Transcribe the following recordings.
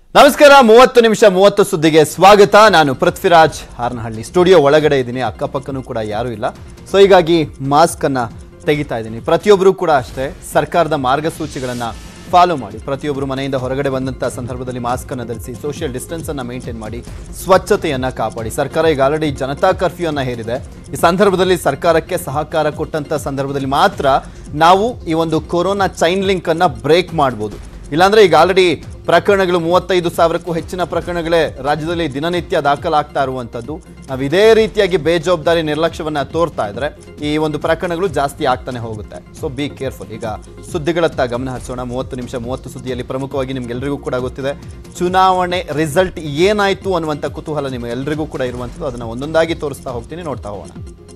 ನಮಸ್ಕಾರ ಮೂವತ್ತು ನಿಮಿಷ ಮೂವತ್ತು ಸುದ್ದಿಗೆ ಸ್ವಾಗತ ನಾನು ಪೃಥ್ವಿರಾಜ್ ಹಾರನಹಳ್ಳಿ ಸ್ಟುಡಿಯೋ ಒಳಗಡೆ ಇದ್ದೀನಿ ಅಕ್ಕಪಕ್ಕನೂ ಕೂಡ ಯಾರೂ ಇಲ್ಲ ಸೊ ಹೀಗಾಗಿ ಮಾಸ್ಕ್ ಅನ್ನ ತೆಗಿತಾ ಇದ್ದೀನಿ ಪ್ರತಿಯೊಬ್ಬರು ಕೂಡ ಅಷ್ಟೇ ಸರ್ಕಾರದ ಮಾರ್ಗಸೂಚಿಗಳನ್ನ ಫಾಲೋ ಮಾಡಿ ಪ್ರತಿಯೊಬ್ಬರು ಮನೆಯಿಂದ ಹೊರಗಡೆ ಬಂದಂಥ ಸಂದರ್ಭದಲ್ಲಿ ಮಾಸ್ಕ್ ಅನ್ನು ಧರಿಸಿ ಸೋಷಿಯಲ್ ಡಿಸ್ಟೆನ್ಸ್ ಅನ್ನ ಮೇಂಟೈನ್ ಮಾಡಿ ಸ್ವಚ್ಛತೆಯನ್ನ ಕಾಪಾಡಿ ಸರ್ಕಾರ ಈಗ ಆಲ್ರೆಡಿ ಜನತಾ ಕರ್ಫ್ಯೂ ಅನ್ನ ಹೇರಿದೆ ಈ ಸಂದರ್ಭದಲ್ಲಿ ಸರ್ಕಾರಕ್ಕೆ ಸಹಕಾರ ಕೊಟ್ಟಂತ ಸಂದರ್ಭದಲ್ಲಿ ಮಾತ್ರ ನಾವು ಈ ಒಂದು ಕೊರೋನಾ ಚೈನ್ ಲಿಂಕ್ ಅನ್ನ ಬ್ರೇಕ್ ಮಾಡ್ಬೋದು ಇಲ್ಲಾಂದ್ರೆ ಈಗ ಆಲ್ರೆಡಿ ಪ್ರಕರಣಗಳು ಮೂವತ್ತೈದು ಸಾವಿರಕ್ಕೂ ಹೆಚ್ಚಿನ ಪ್ರಕರಣಗಳೇ ರಾಜ್ಯದಲ್ಲಿ ದಿನನಿತ್ಯ ದಾಖಲಾಗ್ತಾ ಇರುವಂಥದ್ದು ನಾವು ಇದೇ ರೀತಿಯಾಗಿ ಬೇಜವಾಬ್ದಾರಿ ನಿರ್ಲಕ್ಷ್ಯವನ್ನ ತೋರ್ತಾ ಇದ್ರೆ ಈ ಒಂದು ಪ್ರಕರಣಗಳು ಜಾಸ್ತಿ ಆಗ್ತಾನೆ ಹೋಗುತ್ತೆ ಸೊ ಬಿ ಕೇರ್ಫುಲ್ ಈಗ ಸುದ್ದಿಗಳತ್ತ ಗಮನ ಹರಿಸೋಣ ಮೂವತ್ತು ನಿಮಿಷ ಮೂವತ್ತು ಸುದ್ದಿಯಲ್ಲಿ ಪ್ರಮುಖವಾಗಿ ನಿಮ್ಗೆಲ್ರಿಗೂ ಕೂಡ ಗೊತ್ತಿದೆ ಚುನಾವಣೆ ರಿಸಲ್ಟ್ ಏನಾಯ್ತು ಅನ್ನುವಂಥ ಕುತೂಹಲ ನಿಮ್ಗೆಲ್ರಿಗೂ ಕೂಡ ಇರುವಂಥದ್ದು ಅದನ್ನ ಒಂದೊಂದಾಗಿ ತೋರಿಸ್ತಾ ಹೋಗ್ತೀನಿ ನೋಡ್ತಾ ಹೋಗೋಣ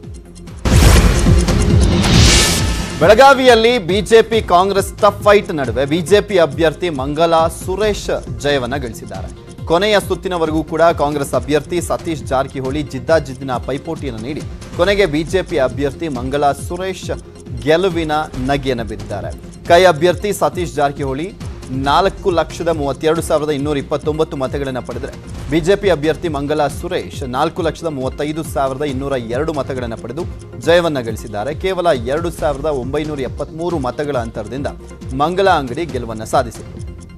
ಬೆಳಗಾವಿಯಲ್ಲಿ ಬಿಜೆಪಿ ಕಾಂಗ್ರೆಸ್ ಟಫ್ ಫೈಟ್ ನಡುವೆ ಬಿಜೆಪಿ ಅಭ್ಯರ್ಥಿ ಮಂಗಲಾ ಸುರೇಶ್ ಜಯವನ್ನ ಗಳಿಸಿದ್ದಾರೆ ಕೊನೆಯ ಸುತ್ತಿನವರೆಗೂ ಕೂಡ ಕಾಂಗ್ರೆಸ್ ಅಭ್ಯರ್ಥಿ ಸತೀಶ್ ಜಾರಕಿಹೊಳಿ ಜಿದ್ದಾಜಿದ್ದಿನ ಪೈಪೋಟಿಯನ್ನು ನೀಡಿ ಕೊನೆಗೆ ಬಿಜೆಪಿ ಅಭ್ಯರ್ಥಿ ಮಂಗಲಾ ಸುರೇಶ್ ಗೆಲುವಿನ ನಗೆಯನ್ನು ಬಿದ್ದಿದ್ದಾರೆ ಕೈ ಅಭ್ಯರ್ಥಿ ಸತೀಶ್ ಜಾರಕಿಹೊಳಿ ನಾಲ್ಕು ಲಕ್ಷದ ಮೂವತ್ತೆರಡು ಸಾವಿರದ ಇನ್ನೂರ ಇಪ್ಪತ್ತೊಂಬತ್ತು ಮತಗಳನ್ನು ಪಡೆದರೆ ಬಿಜೆಪಿ ಅಭ್ಯರ್ಥಿ ಮಂಗಲಾ ಸುರೇಶ್ ನಾಲ್ಕು ಲಕ್ಷದ ಮೂವತ್ತೈದು ಸಾವಿರದ ಇನ್ನೂರ ಎರಡು ಮತಗಳನ್ನು ಪಡೆದು ಜಯವನ್ನ ಗಳಿಸಿದ್ದಾರೆ ಕೇವಲ ಎರಡು ಸಾವಿರದ ಒಂಬೈನೂರ ಎಪ್ಪತ್ಮೂರು ಮತಗಳ ಅಂತರದಿಂದ ಮಂಗಲಾ ಅಂಗಡಿ ಗೆಲುವನ್ನು ಸಾಧಿಸಿದರು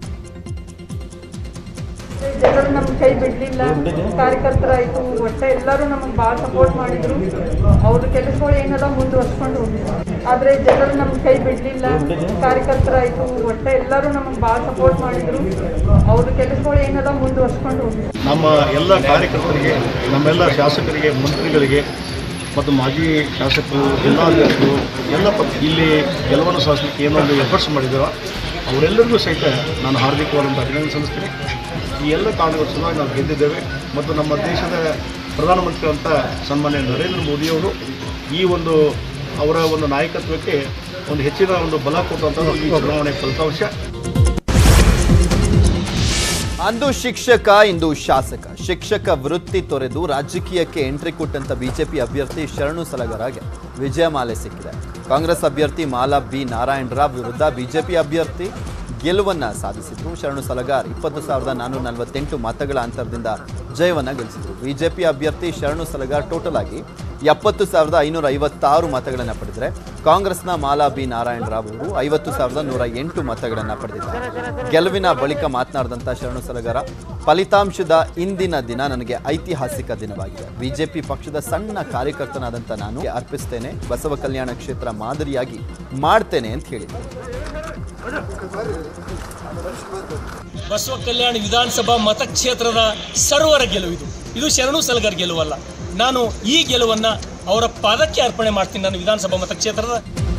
ಜನರು ನಮ್ಗೆ ಕೈ ಬಿಡ್ಲಿಲ್ಲ ಕಾರ್ಯಕರ್ತರಾಯ್ತು ಒಟ್ಟೆ ಎಲ್ಲರೂ ನಮಗೆ ಭಾಳ ಸಪೋರ್ಟ್ ಮಾಡಿದ್ರು ಅವ್ರ ಕೆಲಸಗಳು ಏನದ ಮುಂದುವರ್ಸ್ಕೊಂಡು ಹೋಗಿದ್ರು ಆದ್ರೆ ಜನರು ನಮ್ಗೆ ಕೈ ಬಿಡ್ಲಿಲ್ಲ ಕಾರ್ಯಕರ್ತರಾಯ್ತು ಒಟ್ಟೆ ಎಲ್ಲರೂ ನಮಗೆ ಭಾಳ ಸಪೋರ್ಟ್ ಮಾಡಿದ್ರು ಅವ್ರ ಕೆಲಸಗಳು ಏನದ ಮುಂದುವರ್ಸ್ಕೊಂಡು ಹೋಗಿದ್ರು ನಮ್ಮ ಎಲ್ಲ ಕಾರ್ಯಕರ್ತರಿಗೆ ನಮ್ಮೆಲ್ಲ ಶಾಸಕರಿಗೆ ಮಂತ್ರಿಗಳಿಗೆ ಮತ್ತು ಮಾಜಿ ಶಾಸಕರು ಜಿಲ್ಲಾಧ್ಯಕ್ಷರು ಎಲ್ಲ ಪ ಇಲ್ಲಿ ಗೆಲುವನ್ನು ಸಾಧಿಸಲಿಕ್ಕೆ ಏನೋ ಒಂದು ಎಫರ್ಟ್ಸ್ ಮಾಡಿದ್ದಾರೋ ಅವರೆಲ್ಲರಿಗೂ ಸಹಿತ ನಾನು ಹಾರ್ದಿಕವಾದಂಥ ಅಭಿನಂದನೆ ಸಲ್ಲಿಸ್ತೀನಿ ಈ ಎಲ್ಲ ಕಾರಣಗಳ ಸಲುವಾಗಿ ನಾವು ಗೆದ್ದಿದ್ದೇವೆ ಮತ್ತು ನಮ್ಮ ದೇಶದ ಪ್ರಧಾನಮಂತ್ರಿ ಅಂತ ಸನ್ಮಾನ್ಯ ನರೇಂದ್ರ ಮೋದಿಯವರು ಈ ಒಂದು ಅವರ ಒಂದು ನಾಯಕತ್ವಕ್ಕೆ ಒಂದು ಹೆಚ್ಚಿನ ಒಂದು ಬಲ ಕೊಟ್ಟಂಥದ್ದು ಈ ಚುನಾವಣೆ ಫಲಿತಾಂಶ ಅಂದು ಶಿಕ್ಷಕ ಇಂದು ಶಾಸಕ ಶಿಕ್ಷಕ ವೃತ್ತಿ ತೊರೆದು ರಾಜಕೀಯಕ್ಕೆ ಎಂಟ್ರಿ ಕೊಟ್ಟಂತ ಬಿಜೆಪಿ ಅಭ್ಯರ್ಥಿ ಶರಣು ಸಲಗರಾಗೆ ವಿಜಯಮಾಲೆ ಸಿಕ್ಕಿದೆ ಕಾಂಗ್ರೆಸ್ ಅಭ್ಯರ್ಥಿ ಮಾಲಾ ಬಿ ನಾರಾಯಣ ರಾವ್ ವಿರುದ್ಧ ಬಿಜೆಪಿ ಅಭ್ಯರ್ಥಿ ಗೆಲುವನ್ನ ಸಾಧಿಸಿದ್ರು ಶರಣು ಸಲಗಾರ್ ಇಪ್ಪತ್ತು ಸಾವಿರದ ನಾನ್ನೂರ ನಲವತ್ತೆಂಟು ಮತಗಳ ಅಂತರದಿಂದ ಜಯವನ್ನ ಗಳಿಸಿದರು ಬಿಜೆಪಿ ಅಭ್ಯರ್ಥಿ ಶರಣು ಸಲಗಾರ್ ಟೋಟಲ್ ಆಗಿ ಎಪ್ಪತ್ತು ಸಾವಿರದ ಐನೂರ ಐವತ್ತಾರು ಮತಗಳನ್ನು ಪಡೆದರೆ ಕಾಂಗ್ರೆಸ್ನ ಮಾಲಾ ಬಿ ನಾರಾಯಣ ರಾವ್ ಅವರು ಐವತ್ತು ಸಾವಿರದ ನೂರ ಎಂಟು ಮತಗಳನ್ನು ಪಡೆದಿದ್ದಾರೆ ಗೆಲುವಿನ ಬಳಿಕ ಮಾತನಾಡಿದಂಥ ಶರಣು ಸಲಗಾರ ಫಲಿತಾಂಶದ ಇಂದಿನ ದಿನ ನನಗೆ ಐತಿಹಾಸಿಕ ದಿನವಾಗಿದೆ ಬಿಜೆಪಿ ಪಕ್ಷದ ಸಣ್ಣ ಕಾರ್ಯಕರ್ತನಾದಂಥ ನಾನು ಅರ್ಪಿಸ್ತೇನೆ ಬಸವ ಕಲ್ಯಾಣ ಕ್ಷೇತ್ರ ಮಾದರಿಯಾಗಿ ಮಾಡ್ತೇನೆ ಅಂತ ಹೇಳಿದರು ಬಸವ ಕಲ್ಯಾಣ ವಿಧಾನಸಭಾ ಮತಕ್ಷೇತ್ರದ ಸರ್ವರ ಗೆಲುವಿದು ಇದು ಶರಣು ಸಲಗರ್ ಗೆಲುವಲ್ಲ ನಾನು ಈ ಗೆಲುವನ್ನು ಅವರ ಪಾದಕ್ಕೆ ಅರ್ಪಣೆ ಮಾಡ್ತೀನಿ ನಾನು ವಿಧಾನಸಭಾ ಮತಕ್ಷೇತ್ರದ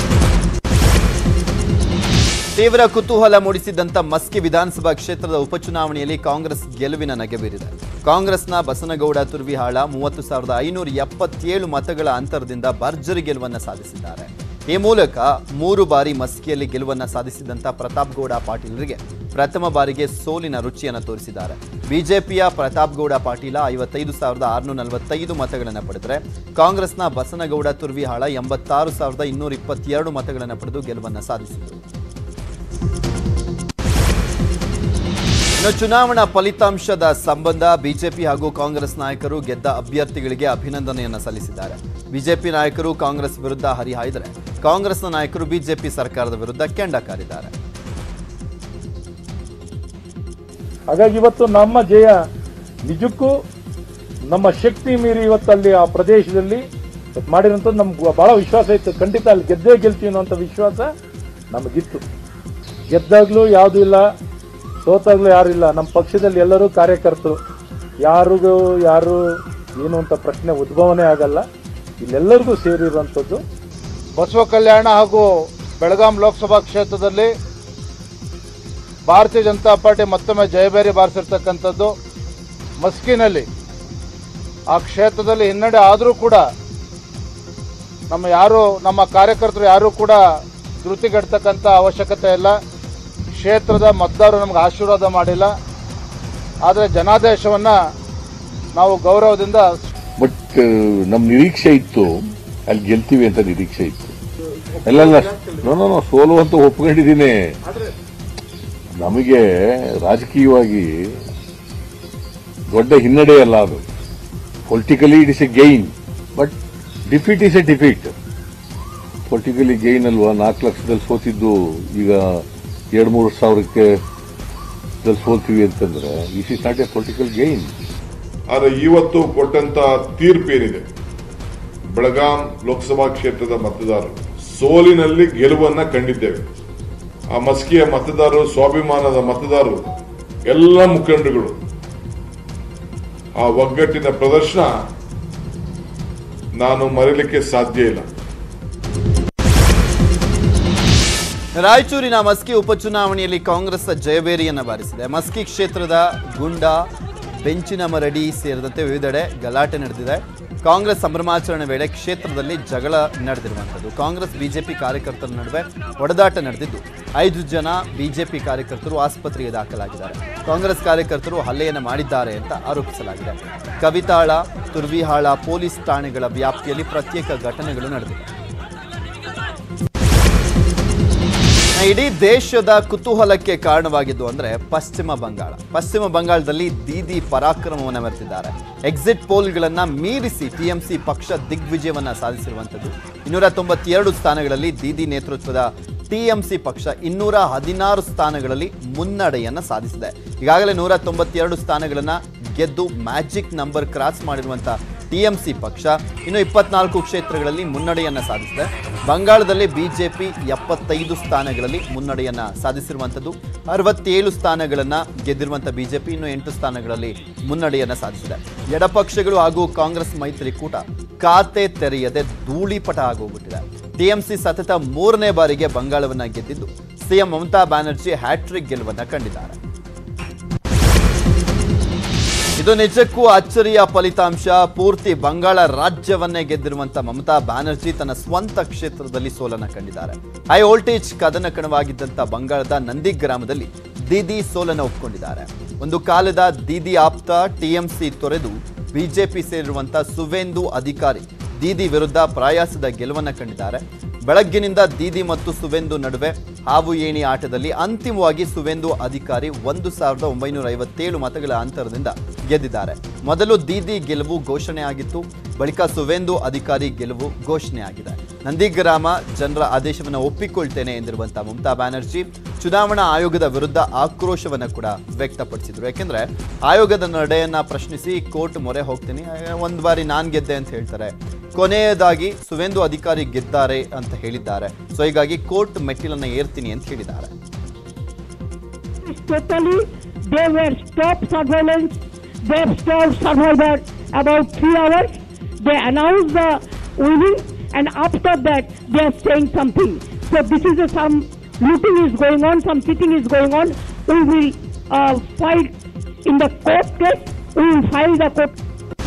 ತೀವ್ರ ಕುತೂಹಲ ಮೂಡಿಸಿದ್ದಂಥ ಮಸ್ಕಿ ವಿಧಾನಸಭಾ ಕ್ಷೇತ್ರದ ಉಪಚುನಾವಣೆಯಲ್ಲಿ ಕಾಂಗ್ರೆಸ್ ಗೆಲುವಿನ ನಗೆ ಬೀರಿದೆ ಕಾಂಗ್ರೆಸ್ನ ಬಸನಗೌಡ ತುರ್ವಿಹಾಳ ಮೂವತ್ತು ಸಾವಿರದ ಐನೂರ ಎಪ್ಪತ್ತೇಳು ಮತಗಳ ಅಂತರದಿಂದ ಭರ್ಜರಿ ಗೆಲುವನ್ನು ಸಾಧಿಸಿದ್ದಾರೆ ಈ ಮೂಲಕ ಮೂರು ಬಾರಿ ಮಸ್ಕಿಯಲ್ಲಿ ಗೆಲುವನ್ನ ಸಾಧಿಸಿದಂಥ ಪ್ರತಾಪ್ ಗೌಡ ಪಾಟೀಲರಿಗೆ ಪ್ರಥಮ ಬಾರಿಗೆ ಸೋಲಿನ ರುಚಿಯನ್ನು ತೋರಿಸಿದ್ದಾರೆ ಬಿಜೆಪಿಯ ಪ್ರತಾಪ್ ಗೌಡ ಪಾಟೀಲ ಐವತ್ತೈದು ಸಾವಿರದ ಆರುನೂರ ನಲವತ್ತೈದು ಮತಗಳನ್ನು ಪಡೆದರೆ ಕಾಂಗ್ರೆಸ್ನ ಬಸನಗೌಡ ತುರ್ವಿಹಾಳ ಎಂಬತ್ತಾರು ಸಾವಿರದ ಇನ್ನೂರ ಇಪ್ಪತ್ತೆರಡು ಮತಗಳನ್ನು ಪಡೆದು ಗೆಲುವನ್ನು ಸಾಧಿಸಿದರು ಇನ್ನು ಚುನಾವಣಾ ಫಲಿತಾಂಶದ ಸಂಬಂಧ ಬಿಜೆಪಿ ಹಾಗೂ ಕಾಂಗ್ರೆಸ್ ನಾಯಕರು ಗೆದ್ದ ಅಭ್ಯರ್ಥಿಗಳಿಗೆ ಅಭಿನಂದನೆಯನ್ನ ಸಲ್ಲಿಸಿದ್ದಾರೆ ಬಿಜೆಪಿ ನಾಯಕರು ಕಾಂಗ್ರೆಸ್ ವಿರುದ್ಧ ಹರಿಹಾಯ್ದರೆ ಕಾಂಗ್ರೆಸ್ನ ನಾಯಕರು ಬಿಜೆಪಿ ಸರ್ಕಾರದ ವಿರುದ್ಧ ಕೆಂಡ ಕಾರಿದ್ದಾರೆ ಹಾಗಾಗಿ ಇವತ್ತು ನಮ್ಮ ಜಯ ನಿಜಕ್ಕೂ ನಮ್ಮ ಶಕ್ತಿ ಮೀರಿ ಇವತ್ತು ಅಲ್ಲಿ ಆ ಪ್ರದೇಶದಲ್ಲಿ ಇವತ್ತು ಮಾಡಿರೋಂಥದ್ದು ನಮ್ಗೆ ಬಹಳ ವಿಶ್ವಾಸ ಇತ್ತು ಖಂಡಿತ ಅಲ್ಲಿ ಗೆದ್ದೇ ಗೆಲ್ತೀವಿ ಅನ್ನೋಂಥ ವಿಶ್ವಾಸ ನಮಗಿತ್ತು ಗೆದ್ದಾಗ್ಲೂ ಯಾವುದೂ ಇಲ್ಲ ಸೋತಾಗ್ಲೂ ಯಾರು ಇಲ್ಲ ನಮ್ಮ ಪಕ್ಷದಲ್ಲಿ ಎಲ್ಲರೂ ಕಾರ್ಯಕರ್ತರು ಯಾರಿಗೂ ಯಾರು ಏನು ಅಂತ ಪ್ರಶ್ನೆ ಉದ್ಭವನೇ ಆಗಲ್ಲ ಇಲ್ಲೆಲ್ಲರಿಗೂ ಸೇರಿರುವಂಥದ್ದು ಬಸವ ಕಲ್ಯಾಣ ಹಾಗೂ ಬೆಳಗಾಂ ಲೋಕಸಭಾ ಕ್ಷೇತ್ರದಲ್ಲಿ ಭಾರತೀಯ ಜನತಾ ಪಾರ್ಟಿ ಮತ್ತೊಮ್ಮೆ ಜಯಬೇರಿ ಬಾರಿಸಿರ್ತಕ್ಕಂಥದ್ದು ಮಸ್ಕಿನಲ್ಲಿ ಆ ಕ್ಷೇತ್ರದಲ್ಲಿ ಹಿನ್ನಡೆ ಆದರೂ ಕೂಡ ನಮ್ಮ ಯಾರು ನಮ್ಮ ಕಾರ್ಯಕರ್ತರು ಯಾರೂ ಕೂಡ ಧೃತಿಗೆಡ್ತಕ್ಕಂಥ ಅವಶ್ಯಕತೆ ಇಲ್ಲ ಕ್ಷೇತ್ರದ ಮತದಾರರು ನಮ್ಗೆ ಆಶೀರ್ವಾದ ಮಾಡಿಲ್ಲ ಆದರೆ ಜನಾದೇಶವನ್ನು ನಾವು ಗೌರವದಿಂದ ಬಟ್ ನಮ್ಮ ನಿರೀಕ್ಷೆ ಇತ್ತು ಅಲ್ಲಿ ಗೆಲ್ತೀವಿ ಅಂತ ನಿರೀಕ್ಷೆ ಇತ್ತು ಅಲ್ಲಲ್ಲ ನೋ ನೋ ನೋ ಸೋಲು ಅಂತ ಒಪ್ಕೊಂಡಿದ್ದೀನಿ ನಮಗೆ ರಾಜಕೀಯವಾಗಿ ದೊಡ್ಡ ಹಿನ್ನಡೆ ಅಲ್ಲ ಅದು politically it is a gain but defeat is a defeat politically gain ಅಲ್ವಾ ನಾಲ್ಕು ಲಕ್ಷದಲ್ಲಿ ಸೋತಿದ್ದು ಈಗ ಎರಡು ಮೂರು ಸಾವಿರಕ್ಕೆ ದಲ್ಲಿ ಸೋಲ್ತೀವಿ ಅಂತಂದ್ರೆ is is not a political gain ಆದರೆ ಇವತ್ತು ಕೊಟ್ಟಂತ ತೀರ್ಪೇನಿದೆ ಬೆಳಗಾಂ ಲೋಕಸಭಾ ಕ್ಷೇತ್ರದ ಮತದಾರರು ಸೋಲಿನಲ್ಲಿ ಗೆಲುವನ್ನ ಕಂಡಿದ್ದೇವೆ ಆ ಮಸ್ಕಿಯ ಮತದಾರರು ಸ್ವಾಭಿಮಾನದ ಮತದಾರರು ಎಲ್ಲ ಮುಖಂಡರುಗಳು ಆ ಒಗ್ಗಟ್ಟಿನ ಪ್ರದರ್ಶನ ನಾನು ಮರೆಯಲಿಕ್ಕೆ ಸಾಧ್ಯ ಇಲ್ಲ ರಾಯಚೂರಿನ ಮಸ್ಕಿ ಉಪಚುನಾವಣೆಯಲ್ಲಿ ಕಾಂಗ್ರೆಸ್ ಜಯಬೇರಿಯನ್ನ ಬಾರಿಸಿದೆ ಮಸ್ಕಿ ಕ್ಷೇತ್ರದ ಗುಂಡ ಬೆಂಚಿನ ಮರಡಿ ಸೇರಿದಂತೆ ವಿವಿಧೆಡೆ ಗಲಾಟೆ ನಡೆದಿದೆ ಕಾಂಗ್ರೆಸ್ ಸಂಭ್ರಮಾಚರಣೆ ವೇಳೆ ಕ್ಷೇತ್ರದಲ್ಲಿ ಜಗಳ ನಡೆದಿರುವಂಥದ್ದು ಕಾಂಗ್ರೆಸ್ ಬಿಜೆಪಿ ಕಾರ್ಯಕರ್ತರ ನಡುವೆ ಹೊಡೆದಾಟ ನಡೆದಿದ್ದು ಐದು ಜನ ಬಿಜೆಪಿ ಕಾರ್ಯಕರ್ತರು ಆಸ್ಪತ್ರೆಗೆ ದಾಖಲಾಗಿದ್ದಾರೆ ಕಾಂಗ್ರೆಸ್ ಕಾರ್ಯಕರ್ತರು ಹಲ್ಲೆಯನ್ನು ಮಾಡಿದ್ದಾರೆ ಅಂತ ಆರೋಪಿಸಲಾಗಿದೆ ಕವಿತಾಳ ತುರ್ವಿಹಾಳ ಪೊಲೀಸ್ ಠಾಣೆಗಳ ವ್ಯಾಪ್ತಿಯಲ್ಲಿ ಪ್ರತ್ಯೇಕ ಘಟನೆಗಳು ನಡೆದಿವೆ ಇಡೀ ದೇಶದ ಕುತೂಹಲಕ್ಕೆ ಕಾರಣವಾಗಿದ್ದು ಅಂದ್ರೆ ಪಶ್ಚಿಮ ಬಂಗಾಳ ಪಶ್ಚಿಮ ಬಂಗಾಳದಲ್ಲಿ ದೀದಿ ಪರಾಕ್ರಮವನ್ನು ಮೆರೆದಿದ್ದಾರೆ ಎಕ್ಸಿಟ್ ಪೋಲ್ಗಳನ್ನ ಮೀರಿಸಿ ಟಿಎಂಸಿ ಪಕ್ಷ ದಿಗ್ವಿಜಯವನ್ನ ಸಾಧಿಸಿರುವಂಥದ್ದು ಇನ್ನೂರ ತೊಂಬತ್ತೆರಡು ಸ್ಥಾನಗಳಲ್ಲಿ ದೀದಿ ನೇತೃತ್ವದ ಟಿಎಂಸಿ ಪಕ್ಷ ಇನ್ನೂರ ಹದಿನಾರು ಸ್ಥಾನಗಳಲ್ಲಿ ಮುನ್ನಡೆಯನ್ನ ಸಾಧಿಸಿದೆ ಈಗಾಗಲೇ ನೂರ ತೊಂಬತ್ತೆರಡು ಸ್ಥಾನಗಳನ್ನ ಗೆದ್ದು ಮ್ಯಾಜಿಕ್ ನಂಬರ್ ಕ್ರಾಸ್ ಮಾಡಿರುವಂಥ ಟಿಎಂಸಿ ಪಕ್ಷ ಇನ್ನು ಇಪ್ಪತ್ನಾಲ್ಕು ಕ್ಷೇತ್ರಗಳಲ್ಲಿ ಮುನ್ನಡೆಯನ್ನ ಸಾಧಿಸಿದೆ ಬಂಗಾಳದಲ್ಲಿ ಬಿಜೆಪಿ ಎಪ್ಪತ್ತೈದು ಸ್ಥಾನಗಳಲ್ಲಿ ಮುನ್ನಡೆಯನ್ನ ಸಾಧಿಸಿರುವಂಥದ್ದು ಅರವತ್ತೇಳು ಸ್ಥಾನಗಳನ್ನ ಗೆದ್ದಿರುವಂಥ ಬಿಜೆಪಿ ಇನ್ನು ಎಂಟು ಸ್ಥಾನಗಳಲ್ಲಿ ಮುನ್ನಡೆಯನ್ನ ಸಾಧಿಸಿದೆ ಎಡಪಕ್ಷಗಳು ಹಾಗೂ ಕಾಂಗ್ರೆಸ್ ಮೈತ್ರಿಕೂಟ ಖಾತೆ ತೆರೆಯದೆ ಧೂಳಿಪಟ ಆಗೋಗ್ಬಿಟ್ಟಿದೆ ಟಿಎಂಸಿ ಸತತ ಮೂರನೇ ಬಾರಿಗೆ ಬಂಗಾಳವನ್ನ ಗೆದ್ದಿದ್ದು ಸಿಎಂ ಮಮತಾ ಬ್ಯಾನರ್ಜಿ ಹ್ಯಾಟ್ರಿಕ್ ಗೆಲುವನ್ನ ಕಂಡಿದ್ದಾರೆ ಇದು ನಿಜಕ್ಕೂ ಅಚ್ಚರಿಯ ಫಲಿತಾಂಶ ಪೂರ್ತಿ ಬಂಗಾಳ ರಾಜ್ಯವನ್ನೇ ಗೆದ್ದಿರುವಂತ ಮಮತಾ ಬ್ಯಾನರ್ಜಿ ತನ್ನ ಸ್ವಂತ ಕ್ಷೇತ್ರದಲ್ಲಿ ಸೋಲನ್ನ ಕಂಡಿದ್ದಾರೆ ಹೈ ವೋಲ್ಟೇಜ್ ಕದನ ಕಣವಾಗಿದ್ದಂತ ಬಂಗಾಳದ ನಂದಿ ಗ್ರಾಮದಲ್ಲಿ ದೀದಿ ಸೋಲನ್ನ ಒಪ್ಕೊಂಡಿದ್ದಾರೆ ಒಂದು ಕಾಲದ ದೀದಿ ಆಪ್ತ ಟಿಎಂಸಿ ತೊರೆದು ಬಿಜೆಪಿ ಸೇರಿರುವಂತ ಸುವೇಂದು ಅಧಿಕಾರಿ ದೀದಿ ವಿರುದ್ಧ ಪ್ರಯಾಸದ ಗೆಲುವನ್ನ ಕಂಡಿದ್ದಾರೆ ಬೆಳಗ್ಗಿನಿಂದ ದೀದಿ ಮತ್ತು ಸುವೇಂದು ನಡುವೆ ಹಾವು ಏಣಿ ಆಟದಲ್ಲಿ ಅಂತಿಮವಾಗಿ ಸುವೇಂದು ಅಧಿಕಾರಿ ಒಂದು ಸಾವಿರದ ಒಂಬೈನೂರ ಐವತ್ತೇಳು ಮತಗಳ ಅಂತರದಿಂದ ಗೆದ್ದಿದ್ದಾರೆ ಮೊದಲು ದೀದಿ ಗೆಲುವು ಘೋಷಣೆಯಾಗಿತ್ತು ಬಳಿಕ ಸುವೇಂದು ಅಧಿಕಾರಿ ಗೆಲುವು ಘೋಷಣೆಯಾಗಿದೆ ನಂದಿಗ್ರಾಮ ಜನರ ಆದೇಶವನ್ನು ಒಪ್ಪಿಕೊಳ್ತೇನೆ ಎಂದಿರುವಂತಹ ಮಮತಾ ಬ್ಯಾನರ್ಜಿ ಚುನಾವಣಾ ಆಯೋಗದ ವಿರುದ್ಧ ಆಕ್ರೋಶವನ್ನು ಕೂಡ ವ್ಯಕ್ತಪಡಿಸಿದ್ರು ಯಾಕೆಂದ್ರೆ ಆಯೋಗದ ನಡೆಯನ್ನ ಪ್ರಶ್ನಿಸಿ ಕೋರ್ಟ್ ಮೊರೆ ಹೋಗ್ತೀನಿ ಒಂದು ಬಾರಿ ನಾನ್ ಗೆದ್ದೆ ಅಂತ ಹೇಳ್ತಾರೆ ಕೊನೆಯದಾಗಿ ಸುವೇಂದು ಅಧಿಕಾರಿ ಗೆದ್ದಾರೆ ಅಂತ ಹೇಳಿದ್ದಾರೆ ಸೊ ಹೀಗಾಗಿ ಕೋರ್ಟ್ ಮೆಟ್ಟಿಲನ್ನ ಏರ್ತೀನಿ ಅಂತ ಹೇಳಿದ್ದಾರೆ totally they were stopped surveillance they have stopped surveillance about three hours they announced the winning and after that they are saying something so this is a, some looting is going on some cheating is going on we will uh, fight in the court case we will file the court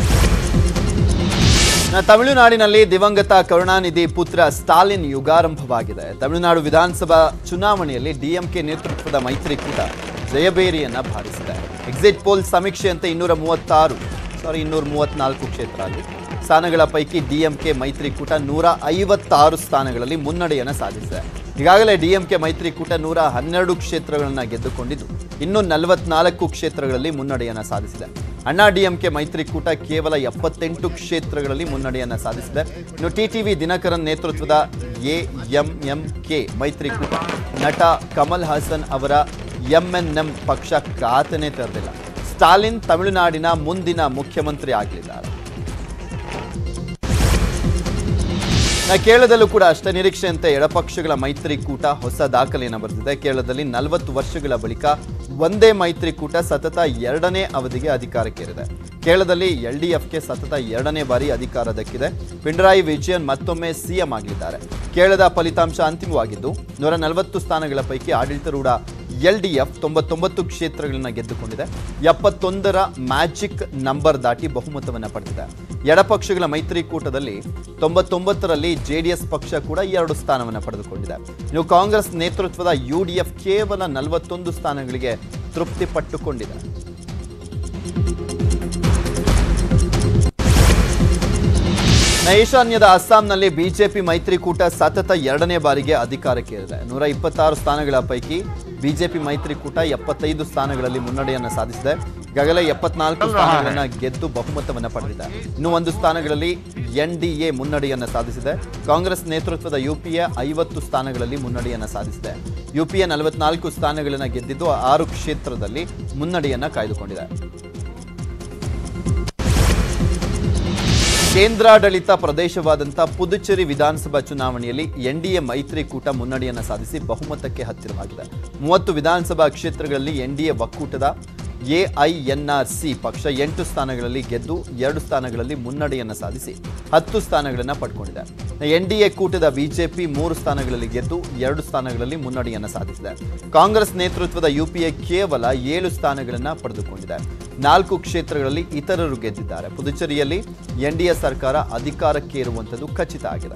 ನ- ತಮಿಳುನಾಡಿನಲ್ಲಿ ದಿವಂಗತ ಕರುಣಾನಿಧಿ ಪುತ್ರ ಸ್ಟಾಲಿನ್ ಯುಗಾರಂಭವಾಗಿದೆ ತಮಿಳುನಾಡು ವಿಧಾನಸಭಾ ಚುನಾವಣೆಯಲ್ಲಿ DMK ನೇತೃತ್ವದ ಮೈತ್ರಿಕೂಟ ಜಯಬೇರಿಯನ್ನ ಬಾರಿಸಿದೆ exit poll ಸಮೀಕ್ಷೆಯಂತೆ ಇನ್ನೂರ ಮೂವತ್ತಾರು ಸಾರಿ ಇನ್ನೂರ ಮೂವತ್ನಾಲ್ಕು ಕ್ಷೇತ್ರ ಅಲ್ಲಿ ಸ್ಥಾನಗಳ ಪೈಕಿ ಡಿಎಂಕೆ ಮೈತ್ರಿಕೂಟ ನೂರ ಐವತ್ತಾರು ಸ್ಥಾನಗಳಲ್ಲಿ ಮುನ್ನಡೆಯನ್ನು ಸಾಧಿಸಿದೆ ಈಗಾಗಲೇ ಡಿಎಂಕೆ ಮೈತ್ರಿಕೂಟ ನೂರ ಹನ್ನೆರಡು ಕ್ಷೇತ್ರಗಳನ್ನು ಗೆದ್ದುಕೊಂಡಿದ್ದು ಇನ್ನು ನಲವತ್ನಾಲ್ಕು ಕ್ಷೇತ್ರಗಳಲ್ಲಿ ಮುನ್ನಡೆಯನ್ನು ಸಾಧಿಸಿದೆ ಅಣ್ಣಾ ಡಿಎಂಕೆ ಮೈತ್ರಿಕೂಟ ಕೇವಲ ಎಪ್ಪತ್ತೆಂಟು ಕ್ಷೇತ್ರಗಳಲ್ಲಿ ಮುನ್ನಡೆಯನ್ನು ಸಾಧಿಸಿದೆ ಇನ್ನು ಟಿಟಿವಿ ದಿನಕರನ್ ನೇತೃತ್ವದ ಎಎಂಎಂಕೆ ಮೈತ್ರಿಕೂಟ ನಟ ಕಮಲ್ ಹಾಸನ್ ಅವರ ಎಂಎನ್ಎಂ ಪಕ್ಷ ಖಾತೆನೇ ತೆರೆದಿಲ್ಲ ಸ್ಟಾಲಿನ್ ತಮಿಳುನಾಡಿನ ಮುಂದಿನ ಮುಖ್ಯಮಂತ್ರಿ ಆಗಲಿದ್ದಾರೆ ನಾ ಕೇರಳದಲ್ಲೂ ಕೂಡ ಅಷ್ಟೇ ನಿರೀಕ್ಷೆಯಂತೆ ಎಡಪಕ್ಷಗಳ ಮೈತ್ರಿಕೂಟ ಹೊಸ ದಾಖಲೆಯನ್ನು ಬರೆದಿದೆ ಕೇರಳದಲ್ಲಿ ನಲವತ್ತು ವರ್ಷಗಳ ಬಳಿಕ ಒಂದೇ ಮೈತ್ರಿಕೂಟ ಸತತ ಎರಡನೇ ಅವಧಿಗೆ ಅಧಿಕಾರಕ್ಕೇರಿದೆ ಕೇರಳದಲ್ಲಿ ಎಲ್ಡಿಎಫ್ಗೆ ಸತತ ಎರಡನೇ ಬಾರಿ ಅಧಿಕಾರ ದಕ್ಕಿದೆ ಪಿಣರಾಯಿ ವಿಜಯನ್ ಮತ್ತೊಮ್ಮೆ ಸಿಎಂ ಆಗಲಿದ್ದಾರೆ ಕೇರಳದ ಫಲಿತಾಂಶ ಅಂತಿಮವಾಗಿದ್ದು ನೂರ ನಲವತ್ತು ಸ್ಥಾನಗಳ ಪೈಕಿ ಆಡಳಿತಾರೂಢ ಎಲ್ಡಿಎಫ್ ತೊಂಬತ್ತೊಂಬತ್ತು ಕ್ಷೇತ್ರಗಳನ್ನು ಗೆದ್ದುಕೊಂಡಿದೆ ಎಪ್ಪತ್ತೊಂದರ ಮ್ಯಾಜಿಕ್ ನಂಬರ್ ದಾಟಿ ಬಹುಮತವನ್ನು ಪಡೆದಿದೆ ಎಡಪಕ್ಷಗಳ ಮೈತ್ರಿಕೂಟದಲ್ಲಿ ತೊಂಬತ್ತೊಂಬತ್ತರಲ್ಲಿ ಜೆಡಿಎಸ್ ಪಕ್ಷ ಕೂಡ ಎರಡು ಸ್ಥಾನವನ್ನು ಪಡೆದುಕೊಂಡಿದೆ ಇನ್ನು ಕಾಂಗ್ರೆಸ್ ನೇತೃತ್ವದ ಯುಡಿಎಫ್ ಕೇವಲ ನಲವತ್ತೊಂದು ಸ್ಥಾನಗಳಿಗೆ ತೃಪ್ತಿ ಪಟ್ಟುಕೊಂಡಿದೆ ನ ಈಶಾನ್ಯದ ಅಸ್ಸಾಂನಲ್ಲಿ ಬಿಜೆಪಿ ಮೈತ್ರಿಕೂಟ ಸತತ ಎರಡನೇ ಬಾರಿಗೆ ಅಧಿಕಾರಕ್ಕೇರಿದೆ ನೂರ ಇಪ್ಪತ್ತಾರು ಸ್ಥಾನಗಳ ಪೈಕಿ ಬಿಜೆಪಿ ಮೈತ್ರಿಕೂಟ ಎಪ್ಪತ್ತೈದು ಸ್ಥಾನಗಳಲ್ಲಿ ಮುನ್ನಡೆಯನ್ನು ಸಾಧಿಸಿದೆ ಈಗಾಗಲೇ ಎಪ್ಪತ್ನಾಲ್ಕು ಸ್ಥಾನಗಳನ್ನ ಗೆದ್ದು ಬಹುಮತವನ್ನ ಪಡೆದಿದೆ ಇನ್ನು ಒಂದು ಸ್ಥಾನಗಳಲ್ಲಿ ಎನ್ಡಿಎ ಮುನ್ನಡೆಯನ್ನ ಸಾಧಿಸಿದೆ ಕಾಂಗ್ರೆಸ್ ನೇತೃತ್ವದ ಯುಪಿಎ ಐವತ್ತು ಸ್ಥಾನಗಳಲ್ಲಿ ಮುನ್ನಡೆಯನ್ನ ಸಾಧಿಸಿದೆ ಯುಪಿಎ ನಲವತ್ನಾಲ್ಕು ಸ್ಥಾನಗಳನ್ನ ಗೆದ್ದಿದ್ದು ಆರು ಕ್ಷೇತ್ರದಲ್ಲಿ ಮುನ್ನಡೆಯನ್ನ ಕಾಯ್ದುಕೊಂಡಿದೆ ಕೇಂದ್ರಾಡಳಿತ ಪ್ರದೇಶವಾದಂಥ ಪುದುಚೇರಿ ವಿಧಾನಸಭಾ ಚುನಾವಣೆಯಲ್ಲಿ ಎನ್ಡಿಎ ಮೈತ್ರಿಕೂಟ ಮುನ್ನಡೆಯನ್ನು ಸಾಧಿಸಿ ಬಹುಮತಕ್ಕೆ ಹತ್ತಿರವಾಗಿದೆ ಮೂವತ್ತು ವಿಧಾನಸಭಾ ಕ್ಷೇತ್ರಗಳಲ್ಲಿ ಎನ್ಡಿಎ ಒಕ್ಕೂಟದ ಎಐಎನ್ಆರ್ಸಿ ಪಕ್ಷ ಎಂಟು ಸ್ಥಾನಗಳಲ್ಲಿ ಗೆದ್ದು ಎರಡು ಸ್ಥಾನಗಳಲ್ಲಿ ಮುನ್ನಡೆಯನ್ನು ಸಾಧಿಸಿ ಹತ್ತು ಸ್ಥಾನಗಳನ್ನು ಪಡ್ಕೊಂಡಿದೆ ಎನ್ಡಿಎ ಕೂಟದ ಬಿಜೆಪಿ ಮೂರು ಸ್ಥಾನಗಳಲ್ಲಿ ಗೆದ್ದು ಎರಡು ಸ್ಥಾನಗಳಲ್ಲಿ ಮುನ್ನಡೆಯನ್ನು ಸಾಧಿಸಿದೆ ಕಾಂಗ್ರೆಸ್ ನೇತೃತ್ವದ ಯುಪಿಎ ಕೇವಲ ಏಳು ಸ್ಥಾನಗಳನ್ನು ಪಡೆದುಕೊಂಡಿದೆ ನಾಲ್ಕು ಕ್ಷೇತ್ರಗಳಲ್ಲಿ ಇತರರು ಗೆದ್ದಿದ್ದಾರೆ ಪುದುಚೇರಿಯಲ್ಲಿ ಎನ್ಡಿಎ ಸರ್ಕಾರ ಅಧಿಕಾರಕ್ಕೇರುವಂಥದ್ದು ಖಚಿತ ಆಗಿದೆ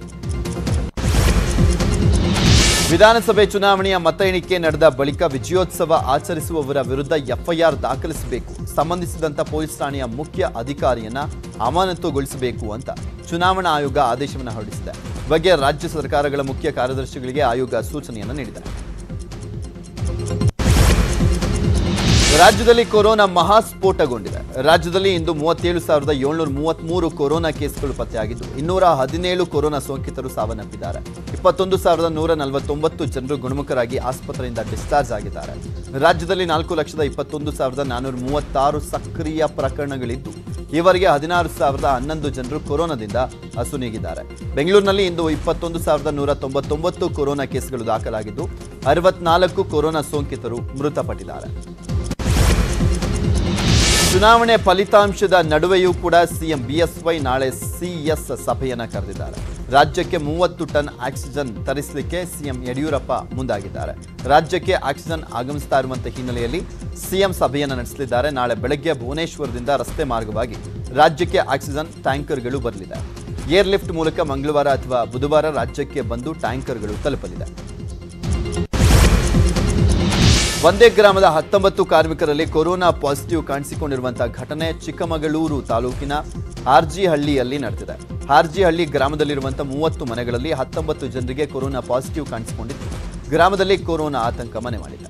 ವಿಧಾನಸಭೆ ಚುನಾವಣೆಯ ಮತ ಎಣಿಕೆ ನಡೆದ ಬಳಿಕ ವಿಜಯೋತ್ಸವ ಆಚರಿಸುವವರ ವಿರುದ್ಧ ಎಫ್ಐಆರ್ ದಾಖಲಿಸಬೇಕು ಸಂಬಂಧಿಸಿದಂತ ಪೊಲೀಸ್ ಠಾಣೆಯ ಮುಖ್ಯ ಅಧಿಕಾರಿಯನ್ನ ಅಮಾನತುಗೊಳಿಸಬೇಕು ಅಂತ ಚುನಾವಣಾ ಆಯೋಗ ಆದೇಶವನ್ನು ಹೊರಡಿಸಿದೆ ಈ ಬಗ್ಗೆ ರಾಜ್ಯ ಸರ್ಕಾರಗಳ ಮುಖ್ಯ ಕಾರ್ಯದರ್ಶಿಗಳಿಗೆ ಆಯೋಗ ಸೂಚನೆಯನ್ನು ನೀಡಿದೆ ರಾಜ್ಯದಲ್ಲಿ ಕೊರೋನಾ ಮಹಾಸ್ಫೋಟಗೊಂಡಿದೆ ರಾಜ್ಯದಲ್ಲಿ ಇಂದು ಮೂವತ್ತೇಳು ಸಾವಿರದ ಏಳ್ನೂರ ಮೂವತ್ಮೂರು ಕೊರೋನಾ ಕೇಸ್ಗಳು ಪತ್ತೆಯಾಗಿದ್ದು ಇನ್ನೂರ ಹದಿನೇಳು ಕೊರೋನಾ ಸೋಂಕಿತರು ಸಾವನ್ನಪ್ಪಿದ್ದಾರೆ ಇಪ್ಪತ್ತೊಂದು ಸಾವಿರದ ನೂರ ನಲವತ್ತೊಂಬತ್ತು ಜನರು ಗುಣಮುಖರಾಗಿ ಆಸ್ಪತ್ರೆಯಿಂದ ಡಿಸ್ಚಾರ್ಜ್ ಆಗಿದ್ದಾರೆ ರಾಜ್ಯದಲ್ಲಿ ನಾಲ್ಕು ಲಕ್ಷದ ಇಪ್ಪತ್ತೊಂದು ಸಾವಿರದ ನಾನ್ನೂರ ಮೂವತ್ತಾರು ಸಕ್ರಿಯ ಪ್ರಕರಣಗಳಿದ್ದು ಈವರೆಗೆ ಹದಿನಾರು ಸಾವಿರದ ಹನ್ನೊಂದು ಜನರು ಕೊರೋನಾದಿಂದ ಅಸುನೀಗಿದ್ದಾರೆ ಬೆಂಗಳೂರಿನಲ್ಲಿ ಇಂದು ಇಪ್ಪತ್ತೊಂದು ಸಾವಿರದ ನೂರ ತೊಂಬತ್ತೊಂಬತ್ತು ಕೊರೋನಾ ಕೇಸ್ಗಳು ದಾಖಲಾಗಿದ್ದು ಅರವತ್ನಾಲ್ಕು ಕೊರೋನಾ ಸೋಂಕಿತರು ಮೃತಪಟ್ಟಿದ್ದಾರೆ ಚುನಾವಣೆ ಫಲಿತಾಂಶದ ನಡುವೆಯೂ ಕೂಡ ಸಿಎಂ ಬಿಎಸ್ವೈ ನಾಳೆ ಸಿಎಸ್ ಸಭೆಯನ್ನ ಕರೆದಿದ್ದಾರೆ ರಾಜ್ಯಕ್ಕೆ ಮೂವತ್ತು ಟನ್ ಆಕ್ಸಿಜನ್ ತರಿಸಲಿಕ್ಕೆ ಸಿಎಂ ಯಡಿಯೂರಪ್ಪ ಮುಂದಾಗಿದ್ದಾರೆ ರಾಜ್ಯಕ್ಕೆ ಆಕ್ಸಿಜನ್ ಆಗಮಿಸ್ತಾ ಇರುವಂತಹ ಹಿನ್ನೆಲೆಯಲ್ಲಿ ಸಿಎಂ ಸಭೆಯನ್ನು ನಡೆಸಲಿದ್ದಾರೆ ನಾಳೆ ಬೆಳಗ್ಗೆ ಭುವನೇಶ್ವರದಿಂದ ರಸ್ತೆ ಮಾರ್ಗವಾಗಿ ರಾಜ್ಯಕ್ಕೆ ಆಕ್ಸಿಜನ್ ಟ್ಯಾಂಕರ್ಗಳು ಬರಲಿದೆ ಏರ್ ಲಿಫ್ಟ್ ಮೂಲಕ ಮಂಗಳವಾರ ಅಥವಾ ಬುಧವಾರ ರಾಜ್ಯಕ್ಕೆ ಬಂದು ಟ್ಯಾಂಕರ್ಗಳು ತಲುಪಲಿದೆ ಒಂದೇ ಗ್ರಾಮದ ಹತ್ತೊಂಬತ್ತು ಕಾರ್ಮಿಕರಲ್ಲಿ ಕೊರೋನಾ ಪಾಸಿಟಿವ್ ಕಾಣಿಸಿಕೊಂಡಿರುವಂತಹ ಘಟನೆ ಚಿಕ್ಕಮಗಳೂರು ತಾಲೂಕಿನ ಹಾರ್ಜಿಹಳ್ಳಿಯಲ್ಲಿ ನಡೆದಿದೆ ಹಾರ್ಜಿಹಳ್ಳಿ ಗ್ರಾಮದಲ್ಲಿರುವಂತಹ ಮೂವತ್ತು ಮನೆಗಳಲ್ಲಿ ಹತ್ತೊಂಬತ್ತು ಜನರಿಗೆ ಕೊರೋನಾ ಪಾಸಿಟಿವ್ ಕಾಣಿಸಿಕೊಂಡಿದ್ದು ಗ್ರಾಮದಲ್ಲಿ ಕೊರೋನಾ ಆತಂಕ ಮನೆ ಮಾಡಿದೆ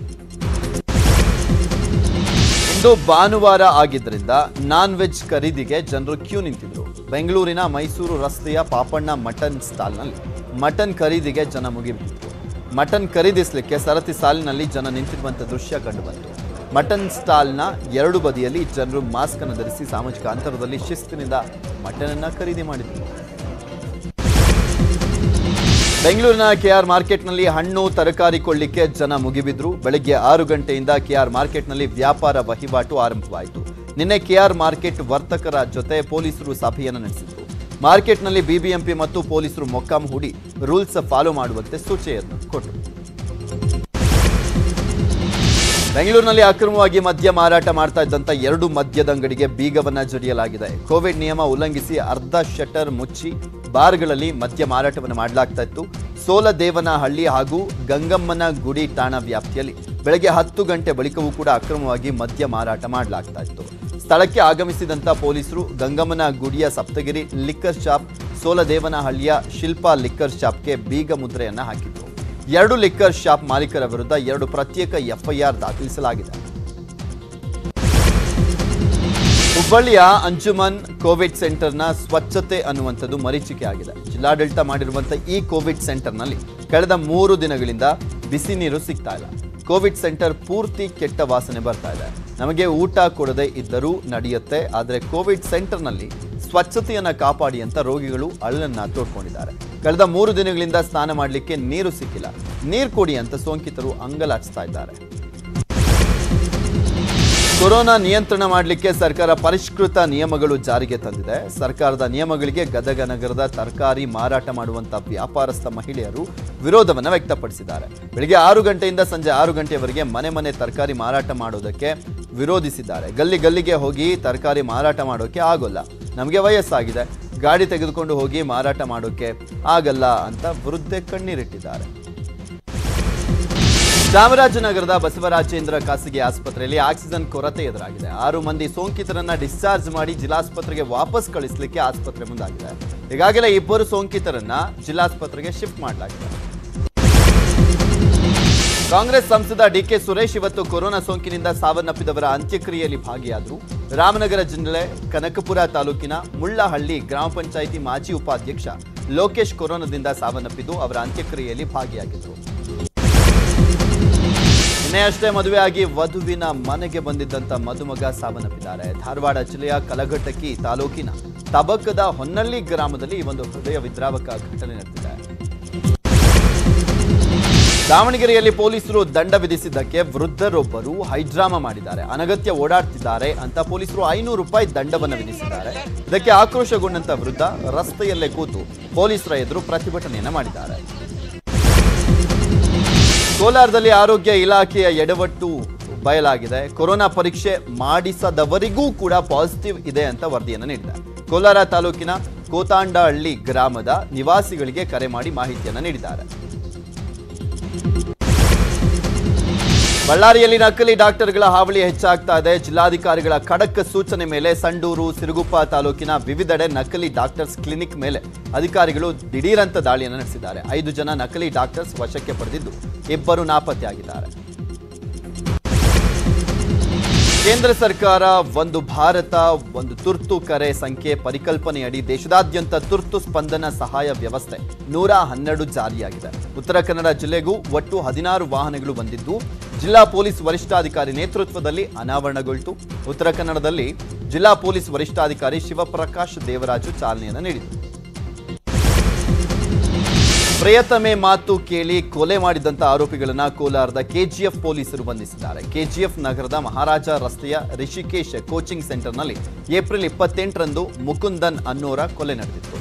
ಇಂದು ಭಾನುವಾರ ಆಗಿದ್ದರಿಂದ ನಾನ್ ವೆಜ್ ಖರೀದಿಗೆ ಜನರು ಕ್ಯೂ ನಿಂತಿದ್ರು ಬೆಂಗಳೂರಿನ ಮೈಸೂರು ರಸ್ತೆಯ ಪಾಪಣ್ಣ ಮಟನ್ ಸ್ಟಾಲ್ನಲ್ಲಿ ಮಟನ್ ಖರೀದಿಗೆ ಜನ ಮುಗಿಬಿಟ್ಟಿದ್ರು ಮಟನ್ ಖರೀದಿಸಲಿಕ್ಕೆ ಸರತಿ ಸಾಲಿನಲ್ಲಿ ಜನ ನಿಂತಿರುವಂಥ ದೃಶ್ಯ ಕಂಡುಬಂತು ಮಟನ್ ಸ್ಟಾಲ್ನ ಎರಡು ಬದಿಯಲ್ಲಿ ಜನರು ಮಾಸ್ಕ್ ಅನ್ನು ಧರಿಸಿ ಸಾಮಾಜಿಕ ಅಂತರದಲ್ಲಿ ಶಿಸ್ತಿನಿಂದ ಮಟನ್ ಅನ್ನ ಖರೀದಿ ಮಾಡಿದ್ರು ಬೆಂಗಳೂರಿನ ಕೆಆರ್ ಮಾರ್ಕೆಟ್ನಲ್ಲಿ ಹಣ್ಣು ತರಕಾರಿ ಕೊಳ್ಳಿಕ್ಕೆ ಜನ ಮುಗಿಬಿದ್ರು ಬೆಳಗ್ಗೆ ಆರು ಗಂಟೆಯಿಂದ ಕೆಆರ್ ಮಾರ್ಕೆಟ್ನಲ್ಲಿ ವ್ಯಾಪಾರ ವಹಿವಾಟು ಆರಂಭವಾಯಿತು ನಿನ್ನೆ ಕೆಆರ್ ಮಾರ್ಕೆಟ್ ವರ್ತಕರ ಜೊತೆ ಪೊಲೀಸರು ಸಭೆಯನ್ನು ನಡೆಸಿದ್ರು ಮಾರ್ಕೆಟ್ನಲ್ಲಿ ಬಿಬಿಎಂಪಿ ಮತ್ತು ಪೊಲೀಸರು ಮೊಕ್ಕಾಂ ಹೂಡಿ ರೂಲ್ಸ್ ಫಾಲೋ ಮಾಡುವಂತೆ ಸೂಚನೆಯನ್ನು ಕೊಟ್ಟರು ಬೆಂಗಳೂರಿನಲ್ಲಿ ಅಕ್ರಮವಾಗಿ ಮದ್ಯ ಮಾರಾಟ ಮಾಡ್ತಾ ಇದ್ದಂತ ಎರಡು ಮದ್ಯದ ಅಂಗಡಿಗೆ ಬೀಗವನ್ನ ಜಡಿಯಲಾಗಿದೆ ಕೋವಿಡ್ ನಿಯಮ ಉಲ್ಲಂಘಿಸಿ ಅರ್ಧ ಶಟರ್ ಮುಚ್ಚಿ ಬಾರ್ಗಳಲ್ಲಿ ಮದ್ಯ ಮಾರಾಟವನ್ನು ಮಾಡಲಾಗ್ತಾ ಇತ್ತು ಸೋಲದೇವನಹಳ್ಳಿ ಹಾಗೂ ಗಂಗಮ್ಮನ ಗುಡಿ ಠಾಣಾ ವ್ಯಾಪ್ತಿಯಲ್ಲಿ ಬೆಳಗ್ಗೆ ಹತ್ತು ಗಂಟೆ ಬಳಿಕವೂ ಕೂಡ ಅಕ್ರಮವಾಗಿ ಮದ್ಯ ಮಾರಾಟ ಮಾಡಲಾಗ್ತಾ ಇತ್ತು ಸ್ಥಳಕ್ಕೆ ಆಗಮಿಸಿದಂತ ಪೊಲೀಸರು ಗಂಗಮ್ಮನ ಗುಡಿಯ ಸಪ್ತಗಿರಿ ಲಿಕ್ಕರ್ ಶಾಪ್ ಸೋಲದೇವನಹಳ್ಳಿಯ ಶಿಲ್ಪಾ ಲಿಕ್ಕರ್ ಶಾಪ್ಗೆ ಬೀಗ ಮುದ್ರೆಯನ್ನ ಹಾಕಿದ್ರು ಎರಡು ಲಿಕ್ಕರ್ ಶಾಪ್ ಮಾಲೀಕರ ವಿರುದ್ಧ ಎರಡು ಪ್ರತ್ಯೇಕ ಎಫ್ಐಆರ್ ದಾಖಲಿಸಲಾಗಿದೆ ಹುಬ್ಬಳ್ಳಿಯ ಅಂಜುಮನ್ ಕೋವಿಡ್ ಸೆಂಟರ್ನ ಸ್ವಚ್ಛತೆ ಅನ್ನುವಂಥದ್ದು ಮರೀಚಿಕೆ ಆಗಿದೆ ಜಿಲ್ಲಾಡಳಿತ ಮಾಡಿರುವಂತಹ ಈ ಕೋವಿಡ್ ಸೆಂಟರ್ನಲ್ಲಿ ಕಳೆದ ಮೂರು ದಿನಗಳಿಂದ ಬಿಸಿ ನೀರು ಸಿಗ್ತಾ ಇಲ್ಲ ಕೋವಿಡ್ ಸೆಂಟರ್ ಪೂರ್ತಿ ಕೆಟ್ಟ ವಾಸನೆ ಬರ್ತಾ ಇದೆ ನಮಗೆ ಊಟ ಕೊಡದೆ ಇದ್ದರೂ ನಡೆಯುತ್ತೆ ಆದರೆ ಕೋವಿಡ್ ಸೆಂಟರ್ನಲ್ಲಿ ಸ್ವಚ್ಛತೆಯನ್ನ ಕಾಪಾಡಿ ಅಂತ ರೋಗಿಗಳು ಅಳಲನ್ನ ತೋಡ್ಕೊಂಡಿದ್ದಾರೆ ಕಳೆದ ಮೂರು ದಿನಗಳಿಂದ ಸ್ನಾನ ಮಾಡಲಿಕ್ಕೆ ನೀರು ಸಿಕ್ಕಿಲ್ಲ ನೀರು ಕೊಡಿ ಅಂತ ಸೋಂಕಿತರು ಅಂಗಲಾಚಿಸ್ತಾ ಇದ್ದಾರೆ ಕೊರೋನಾ ನಿಯಂತ್ರಣ ಮಾಡಲಿಕ್ಕೆ ಸರ್ಕಾರ ಪರಿಷ್ಕೃತ ನಿಯಮಗಳು ಜಾರಿಗೆ ತಂದಿದೆ ಸರ್ಕಾರದ ನಿಯಮಗಳಿಗೆ ಗದಗ ನಗರದ ತರಕಾರಿ ಮಾರಾಟ ಮಾಡುವಂತ ವ್ಯಾಪಾರಸ್ಥ ಮಹಿಳೆಯರು ವಿರೋಧವನ್ನು ವ್ಯಕ್ತಪಡಿಸಿದ್ದಾರೆ ಬೆಳಿಗ್ಗೆ ಆರು ಗಂಟೆಯಿಂದ ಸಂಜೆ ಆರು ಗಂಟೆಯವರೆಗೆ ಮನೆ ಮನೆ ತರಕಾರಿ ಮಾರಾಟ ಮಾಡೋದಕ್ಕೆ ವಿರೋಧಿಸಿದ್ದಾರೆ ಗಲ್ಲಿ ಗಲ್ಲಿಗೆ ಹೋಗಿ ತರಕಾರಿ ಮಾರಾಟ ಮಾಡೋಕೆ ಆಗೋಲ್ಲ ನಮಗೆ ವಯಸ್ಸಾಗಿದೆ ಗಾಡಿ ತೆಗೆದುಕೊಂಡು ಹೋಗಿ ಮಾರಾಟ ಮಾಡೋಕೆ ಆಗಲ್ಲ ಅಂತ ವೃದ್ಧೆ ಕಣ್ಣೀರಿಟ್ಟಿದ್ದಾರೆ ಚಾಮರಾಜನಗರದ ಬಸವರಾಜೇಂದ್ರ ಖಾಸಗಿ ಆಸ್ಪತ್ರೆಯಲ್ಲಿ ಆಕ್ಸಿಜನ್ ಕೊರತೆ ಎದುರಾಗಿದೆ ಆರು ಮಂದಿ ಸೋಂಕಿತರನ್ನ ಡಿಸ್ಚಾರ್ಜ್ ಮಾಡಿ ಜಿಲ್ಲಾಸ್ಪತ್ರೆಗೆ ವಾಪಸ್ ಕಳಿಸಲಿಕ್ಕೆ ಆಸ್ಪತ್ರೆ ಮುಂದಾಗಿದೆ ಈಗಾಗಲೇ ಇಬ್ಬರು ಸೋಂಕಿತರನ್ನ ಜಿಲ್ಲಾಸ್ಪತ್ರೆಗೆ ಶಿಫ್ಟ್ ಮಾಡಲಾಗಿದೆ ಕಾಂಗ್ರೆಸ್ ಸಂಸದ ಡಿಕೆ ಸುರೇಶ್ ಇವತ್ತು ಕೊರೋನಾ ಸೋಂಕಿನಿಂದ ಸಾವನ್ನಪ್ಪಿದವರ ಅಂತ್ಯಕ್ರಿಯೆಯಲ್ಲಿ ಭಾಗಿಯಾದರು ರಾಮನಗರ ಜಿಲ್ಲೆ ಕನಕಪುರ ತಾಲೂಕಿನ ಮುಳ್ಳಹಳ್ಳಿ ಗ್ರಾಮ ಪಂಚಾಯಿತಿ ಮಾಜಿ ಉಪಾಧ್ಯಕ್ಷ ಲೋಕೇಶ್ ಕೊರೋನಾದಿಂದ ಸಾವನ್ನಪ್ಪಿದ್ದು ಅವರ ಅಂತ್ಯಕ್ರಿಯೆಯಲ್ಲಿ ಭಾಗಿಯಾಗಿದ್ದರು ನಿನ್ನೆಯಷ್ಟೇ ಮದುವೆಯಾಗಿ ವಧುವಿನ ಮನೆಗೆ ಬಂದಿದ್ದಂತ ಮದುಮಗ ಸಾವನ್ನಪ್ಪಿದ್ದಾರೆ ಧಾರವಾಡ ಜಿಲ್ಲೆಯ ಕಲಘಟಕಿ ತಾಲೂಕಿನ ತಬಕದ ಹೊನ್ನಳ್ಳಿ ಗ್ರಾಮದಲ್ಲಿ ಈ ಒಂದು ಹೃದಯ ವಿದ್ರಾವಕ ಘಟನೆ ನಡೆದಿದೆ ದಾವಣಗೆರೆಯಲ್ಲಿ ಪೊಲೀಸರು ದಂಡ ವಿಧಿಸಿದ್ದಕ್ಕೆ ವೃದ್ಧರೊಬ್ಬರು ಹೈಡ್ರಾಮಾ ಮಾಡಿದ್ದಾರೆ ಅನಗತ್ಯ ಓಡಾಡ್ತಿದ್ದಾರೆ ಅಂತ ಪೊಲೀಸರು ಐನೂರು ರೂಪಾಯಿ ದಂಡವನ್ನು ವಿಧಿಸಿದ್ದಾರೆ ಇದಕ್ಕೆ ಆಕ್ರೋಶಗೊಂಡಂತ ವೃದ್ಧ ರಸ್ತೆಯಲ್ಲೇ ಕೂತು ಪೊಲೀಸರ ಎದುರು ಪ್ರತಿಭಟನೆಯನ್ನ ಮಾಡಿದ್ದಾರೆ ಕೋಲಾರದಲ್ಲಿ ಆರೋಗ್ಯ ಇಲಾಖೆಯ ಎಡವಟ್ಟು ಬಯಲಾಗಿದೆ ಕೊರೋನಾ ಪರೀಕ್ಷೆ ಮಾಡಿಸದವರಿಗೂ ಕೂಡ ಪಾಸಿಟಿವ್ ಇದೆ ಅಂತ ವರದಿಯನ್ನು ನೀಡಿದೆ ಕೋಲಾರ ತಾಲೂಕಿನ ಕೋತಾಂಡಹಳ್ಳಿ ಗ್ರಾಮದ ನಿವಾಸಿಗಳಿಗೆ ಕರೆ ಮಾಡಿ ಮಾಹಿತಿಯನ್ನು ನೀಡಿದ್ದಾರೆ ಬಳ್ಳಾರಿಯಲ್ಲಿ ನಕಲಿ ಡಾಕ್ಟರ್ಗಳ ಹಾವಳಿ ಹೆಚ್ಚಾಗ್ತಾ ಇದೆ ಜಿಲ್ಲಾಧಿಕಾರಿಗಳ ಖಡಕ್ ಸೂಚನೆ ಮೇಲೆ ಸಂಡೂರು ಸಿರುಗುಪ್ಪ ತಾಲೂಕಿನ ವಿವಿಧೆಡೆ ನಕಲಿ ಡಾಕ್ಟರ್ಸ್ ಕ್ಲಿನಿಕ್ ಮೇಲೆ ಅಧಿಕಾರಿಗಳು ದಿಢೀರಂತ ದಾಳಿಯನ್ನು ನಡೆಸಿದ್ದಾರೆ ಐದು ಜನ ನಕಲಿ ಡಾಕ್ಟರ್ಸ್ ವಶಕ್ಕೆ ಪಡೆದಿದ್ದು ಇಬ್ಬರು ನಾಪತ್ತೆಯಾಗಿದ್ದಾರೆ ಕೇಂದ್ರ ಸರ್ಕಾರ ಒಂದು ಭಾರತ ಒಂದು ತುರ್ತು ಕರೆ ಸಂಖ್ಯೆ ಪರಿಕಲ್ಪನೆಯಡಿ ದೇಶದಾದ್ಯಂತ ತುರ್ತು ಸ್ಪಂದನ ಸಹಾಯ ವ್ಯವಸ್ಥೆ ನೂರ ಹನ್ನೆರಡು ಜಾರಿಯಾಗಿದೆ ಉತ್ತರ ಕನ್ನಡ ಜಿಲ್ಲೆಗೂ ಒಟ್ಟು ಹದಿನಾರು ವಾಹನಗಳು ಬಂದಿದ್ದು ಜಿಲ್ಲಾ ಪೊಲೀಸ್ ವರಿಷ್ಠಾಧಿಕಾರಿ ನೇತೃತ್ವದಲ್ಲಿ ಅನಾವರಣಗೊಳ್ತು ಉತ್ತರ ಕನ್ನಡದಲ್ಲಿ ಜಿಲ್ಲಾ ಪೊಲೀಸ್ ವರಿಷ್ಠಾಧಿಕಾರಿ ಶಿವಪ್ರಕಾಶ್ ದೇವರಾಜು ಚಾಲನೆಯನ್ನು ನೀಡಿದರು ಪ್ರಿಯತಮೆ ಮಾತು ಕೇಳಿ ಕೊಲೆ ಮಾಡಿದಂತ ಆರೋಪಿಗಳನ್ನ ಕೋಲಾರದ ಕೆಜಿಎಫ್ ಪೊಲೀಸರು ಬಂಧಿಸಿದ್ದಾರೆ ಕೆಜಿಎಫ್ ನಗರದ ಮಹಾರಾಜ ರಸ್ತೆಯ ರಿಷಿಕೇಶ್ ಕೋಚಿಂಗ್ ಸೆಂಟರ್ನಲ್ಲಿ ಏಪ್ರಿಲ್ ಇಪ್ಪತ್ತೆಂಟರಂದು ಮುಕುಂದನ್ ಅನ್ನೋರ ಕೊಲೆ ನಡೆದಿತ್ತು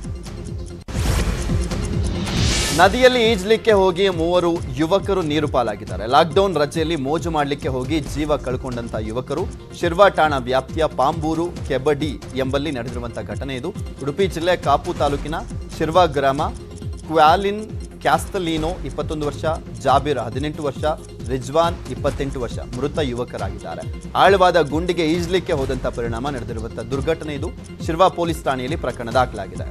ನದಿಯಲ್ಲಿ ಈಜ್ಲಿಕ್ಕೆ ಹೋಗಿ ಮೂವರು ಯುವಕರು ನೀರು ಪಾಲಾಗಿದ್ದಾರೆ ಲಾಕ್ಡೌನ್ ರಜೆಯಲ್ಲಿ ಮೋಜು ಮಾಡಲಿಕ್ಕೆ ಹೋಗಿ ಜೀವ ಕಳ್ಕೊಂಡಂತ ಯುವಕರು ಶಿರ್ವಾ ಠಾಣಾ ವ್ಯಾಪ್ತಿಯ ಪಾಂಬೂರು ಕೆಬಡಿ ಎಂಬಲ್ಲಿ ನಡೆದಿರುವಂತಹ ಘಟನೆ ಇದು ಉಡುಪಿ ಜಿಲ್ಲೆ ಕಾಪು ತಾಲೂಕಿನ ಶಿರ್ವಾ ಗ್ರಾಮ ಕ್ವಾಲಿನ್ ಕ್ಯಾಸ್ತಲೀನೋ ಇಪ್ಪತ್ತೊಂದು ವರ್ಷ ಜಾಬೀರ್ ಹದಿನೆಂಟು ವರ್ಷ ರಿಜ್ವಾನ್ ಇಪ್ಪತ್ತೆಂಟು ವರ್ಷ ಮೃತ ಯುವಕರಾಗಿದ್ದಾರೆ ಆಳವಾದ ಗುಂಡಿಗೆ ಈಜ್ಲಿಕ್ಕೆ ಹೋದಂತ ಪರಿಣಾಮ ನಡೆದಿರುವಂತಹ ದುರ್ಘಟನೆ ಇದು ಶಿರ್ವಾ ಪೊಲೀಸ್ ಠಾಣೆಯಲ್ಲಿ ಪ್ರಕರಣ ದಾಖಲಾಗಿದೆ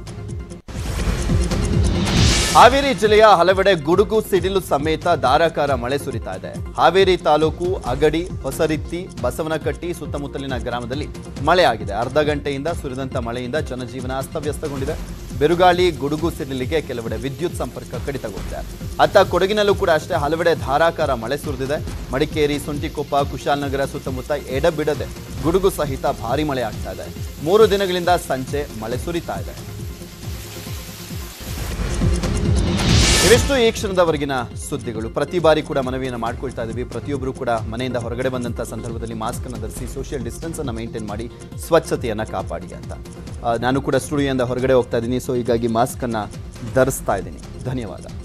ಹಾವೇರಿ ಜಿಲ್ಲೆಯ ಹಲವೆಡೆ ಗುಡುಗು ಸಿಡಿಲು ಸಮೇತ ಧಾರಾಕಾರ ಮಳೆ ಸುರಿತಾ ಇದೆ ಹಾವೇರಿ ತಾಲೂಕು ಅಗಡಿ ಹೊಸರಿತ್ತಿ ಬಸವನಕಟ್ಟಿ ಸುತ್ತಮುತ್ತಲಿನ ಗ್ರಾಮದಲ್ಲಿ ಮಳೆ ಆಗಿದೆ ಅರ್ಧ ಗಂಟೆಯಿಂದ ಸುರಿದಂತ ಮಳೆಯಿಂದ ಜನಜೀವನ ಅಸ್ತವ್ಯಸ್ತಗೊಂಡಿದೆ ಬಿರುಗಾಳಿ ಗುಡುಗು ಸಿಡಿಲಿಗೆ ಕೆಲವೆಡೆ ವಿದ್ಯುತ್ ಸಂಪರ್ಕ ಕಡಿತಗೊಂಡಿದೆ ಅತ್ತ ಕೊಡಗಿನಲ್ಲೂ ಕೂಡ ಅಷ್ಟೇ ಹಲವೆಡೆ ಧಾರಾಕಾರ ಮಳೆ ಸುರಿದಿದೆ ಮಡಿಕೇರಿ ಸುಂಟಿಕೊಪ್ಪ ಕುಶಾಲನಗರ ಸುತ್ತಮುತ್ತ ಎಡಬಿಡದೆ ಗುಡುಗು ಸಹಿತ ಭಾರಿ ಮಳೆ ಆಗ್ತಾ ಇದೆ ಮೂರು ದಿನಗಳಿಂದ ಸಂಜೆ ಮಳೆ ಸುರಿತಾ ಇದೆ ಇವಿಷ್ಟು ಈ ಕ್ಷಣದವರೆಗಿನ ಸುದ್ದಿಗಳು ಪ್ರತಿ ಬಾರಿ ಕೂಡ ಮನವಿಯನ್ನು ಮಾಡ್ಕೊಳ್ತಾ ಇದ್ದೀವಿ ಪ್ರತಿಯೊಬ್ಬರು ಕೂಡ ಮನೆಯಿಂದ ಹೊರಗಡೆ ಬಂದಂಥ ಸಂದರ್ಭದಲ್ಲಿ ಮಾಸ್ಕ್ ಅನ್ನು ಧರಿಸಿ ಸೋಷಿಯಲ್ ಡಿಸ್ಟೆನ್ಸ್ ಅನ್ನು ಮೇಂಟೈನ್ ಮಾಡಿ ಸ್ವಚ್ಛತೆಯನ್ನು ಕಾಪಾಡಿ ಅಂತ ಆ, ನಾನು ಕೂಡ ಸ್ಟುಡಿಯೋಯಿಂದ ಹೊರಗಡೆ ಹೋಗ್ತಾ ಇದ್ದೀನಿ ಸೊ ಹೀಗಾಗಿ ಮಾಸ್ಕ್ ಅನ್ನ ಧರಿಸ್ತಾ ಇದ್ದೀನಿ ಧನ್ಯವಾದ